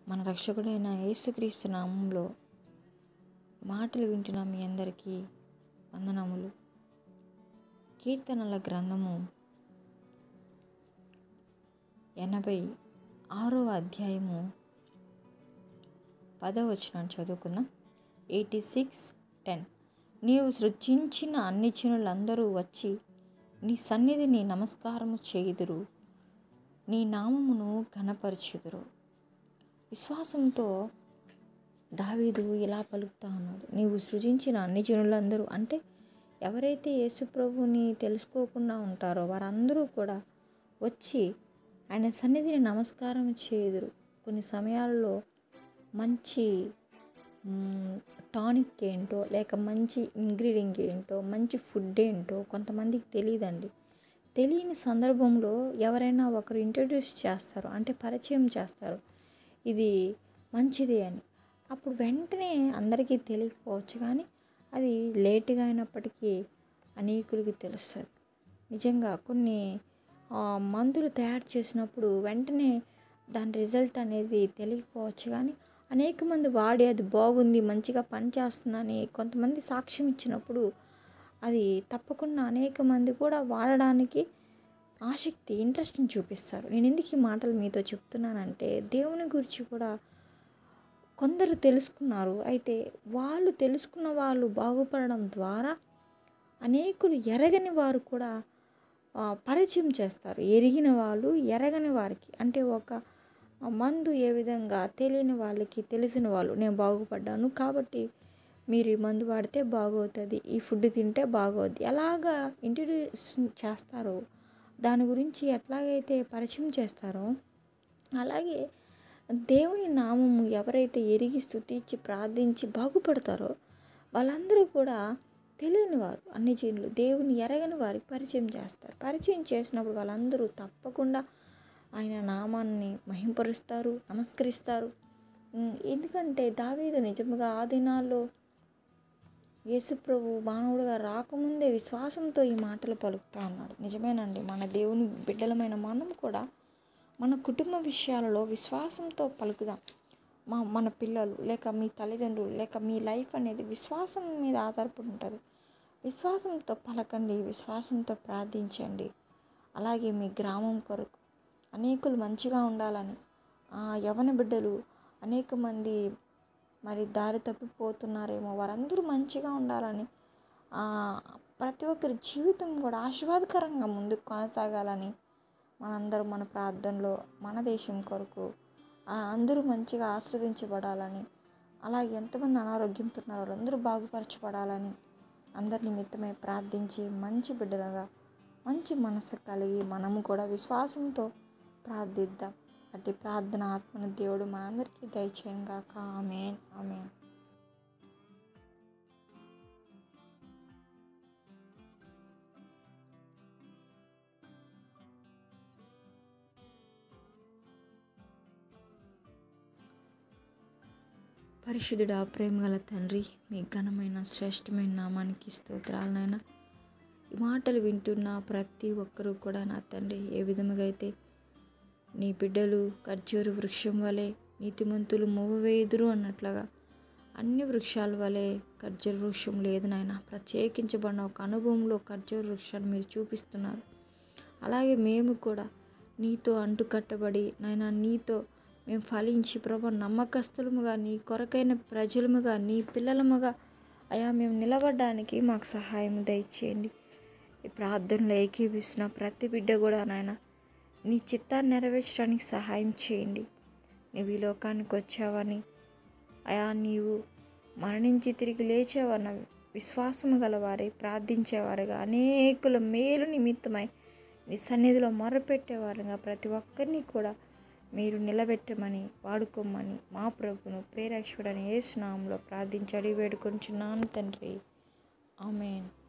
మన రక్షకుడైన యేసుక్రీస్తు నామంలో మాటలు వింటున్న మీ అందరికీ వందనములు కీర్తనల గ్రంథము ఎనభై ఆరో అధ్యాయము పదవ వచనం చదువుకుందాం ఎయిటీ సిక్స్ టెన్ నీవు సృజించిన అన్ని జనులందరూ వచ్చి నీ సన్నిధిని నమస్కారము చేయుదురు నీ నామమును ఘనపరచుదురు విశ్వాసంతో దావీదు ఇలా పలుకుతా ఉన్నాడు నీవు సృజించిన అన్ని జనులందరూ అంటే ఎవరైతే యేసుప్రభుని తెలుసుకోకుండా ఉంటారో వారందరూ కూడా వచ్చి ఆయన సన్నిధిని నమస్కారం చేయుదురు కొన్ని సమయాల్లో మంచి టానిక్ ఏంటో లేక మంచి ఇంగ్రీడియంట్ ఏంటో మంచి ఫుడ్ ఏంటో కొంతమందికి తెలియదండి తెలియని సందర్భంలో ఎవరైనా ఒకరు ఇంట్రడ్యూస్ చేస్తారు అంటే పరిచయం చేస్తారు ఇది మంచిది అని అప్పుడు వెంటనే అందరికీ తెలియకపోవచ్చు కానీ అది లేటుగా అయినప్పటికీ అనేకులకి తెలుస్తుంది నిజంగా కొన్ని మందులు తయారు చేసినప్పుడు వెంటనే దాని రిజల్ట్ అనేది తెలియకపోవచ్చు కానీ అనేక మంది వాడి అది బాగుంది మంచిగా పనిచేస్తుందని కొంతమంది సాక్ష్యం ఇచ్చినప్పుడు అది తప్పకుండా అనేక మంది కూడా వాడడానికి ఆసక్తి ఇంట్రెస్ట్ని చూపిస్తారు నేను ఎందుకు ఈ మాటలు మీతో చెప్తున్నానంటే దేవుని గురించి కూడా కొందరు తెలుసుకున్నారు అయితే వాళ్ళు తెలుసుకున్న వాళ్ళు బాగుపడడం ద్వారా అనేకులు ఎరగని వారు కూడా పరిచయం చేస్తారు ఎరిగిన వాళ్ళు ఎరగని వారికి అంటే ఒక మందు ఏ విధంగా తెలియని వాళ్ళకి తెలిసిన వాళ్ళు నేను బాగుపడ్డాను కాబట్టి మీరు ఈ మందు వాడితే బాగవుతుంది ఈ ఫుడ్ తింటే బాగవుద్ది ఎలాగా ఇంట్రడ్యూస్ చేస్తారో దాని గురించి ఎట్లాగైతే పరిచయం చేస్తారో అలాగే దేవుని నామము ఎవరైతే ఎరిగి స్థుతించి ప్రార్థించి బాగుపడతారో వాళ్ళందరూ కూడా తెలియని వారు అన్ని జీనులు దేవుని ఎరగని వారికి పరిచయం చేస్తారు పరిచయం చేసినప్పుడు వాళ్ళందరూ తప్పకుండా ఆయన నామాన్ని మహింపరుస్తారు నమస్కరిస్తారు ఎందుకంటే దావీదు నిజంగా ఆ దినాల్లో యేసుప్రభు మానవుడిగా రాకముందే విశ్వాసంతో ఈ మాటలు పలుకుతా ఉన్నాడు నిజమేనండి మన దేవుని బిడ్డలమైన మనం కూడా మన కుటుంబ విషయాలలో విశ్వాసంతో పలుకుదాం మా మన పిల్లలు లేక మీ తల్లిదండ్రులు లేక మీ లైఫ్ అనేది విశ్వాసం మీద ఆధారపడి ఉంటుంది విశ్వాసంతో పలకండి విశ్వాసంతో ప్రార్థించండి అలాగే మీ గ్రామం కొరకు అనేకులు మంచిగా ఉండాలని యవన బిడ్డలు అనేక మంది మరి దారి తప్పిపోతున్నారేమో వారందరూ మంచిగా ఉండాలని ప్రతి ఒక్కరి జీవితం కూడా ఆశీర్వాదకరంగా ముందుకు కొనసాగాలని మనందరం మన ప్రార్థనలో మన దేశం కొరకు అందరూ మంచిగా ఆస్వాదించబడాలని అలాగే ఎంతమంది అనారోగ్యంతో ఉన్నారో వాళ్ళందరూ బాగుపరచబడాలని అందరి నిమిత్తమై ప్రార్థించి మంచి బిడ్డలుగా మంచి మనసు కలిగి మనము కూడా విశ్వాసంతో ప్రార్థిద్దాం అట్టి ప్రార్థన ఆత్మను దేవుడు మనందరికీ దయచేయను గాక ఆమెన్ ఆమెన్ పరిశుద్ధుడా ప్రేమగల తండ్రి మీ ఘనమైన శ్రేష్టమైన నామానికి స్తోత్రాలనైనా ఈ మాటలు వింటున్న ప్రతి ఒక్కరూ కూడా నా తండ్రి ఏ విధముగా అయితే నీ బిడ్డలు ఖర్జూరు వృక్షం వలె నీతిమంతులు మూవవేదురు అన్నట్లుగా అన్ని వృక్షాల వలె ఖర్జూర వృక్షం లేదు నాయన ప్రత్యేకించబడిన ఒక అనుభవంలో ఖర్జూర వృక్షాన్ని మీరు చూపిస్తున్నారు అలాగే మేము కూడా నీతో అంటుకట్టబడి నాయన నీతో మేము ఫలించి ప్రభా నమ్మకస్తులముగా నీ కొరకైన ప్రజలముగా నీ పిల్లలముగా అయా మేము నిలబడడానికి మాకు సహాయం దయచేయండి ఈ ప్రార్థనలో ఏకీపిస్తున్న ప్రతి బిడ్డ కూడా నాయన నీ చిత్తాన్ని నెరవేర్చడానికి సహాయం చేయండి నీవు ఈ లోకానికి వచ్చావని అయా నీవు మరణించి తిరిగి లేచావన్న విశ్వాసము గలవారే ప్రార్థించేవారుగా అనేకుల మేలు నిమిత్తమై నీ సన్నిధిలో మొరపెట్టేవారుగా ప్రతి ఒక్కరిని కూడా మీరు నిలబెట్టమని వాడుకోమని మా ప్రభును ప్రేరక్షకుడని ఏ స్నామంలో ప్రార్థించి అడిగి వేడుకొంచున్నాను తండ్రి ఆమెన్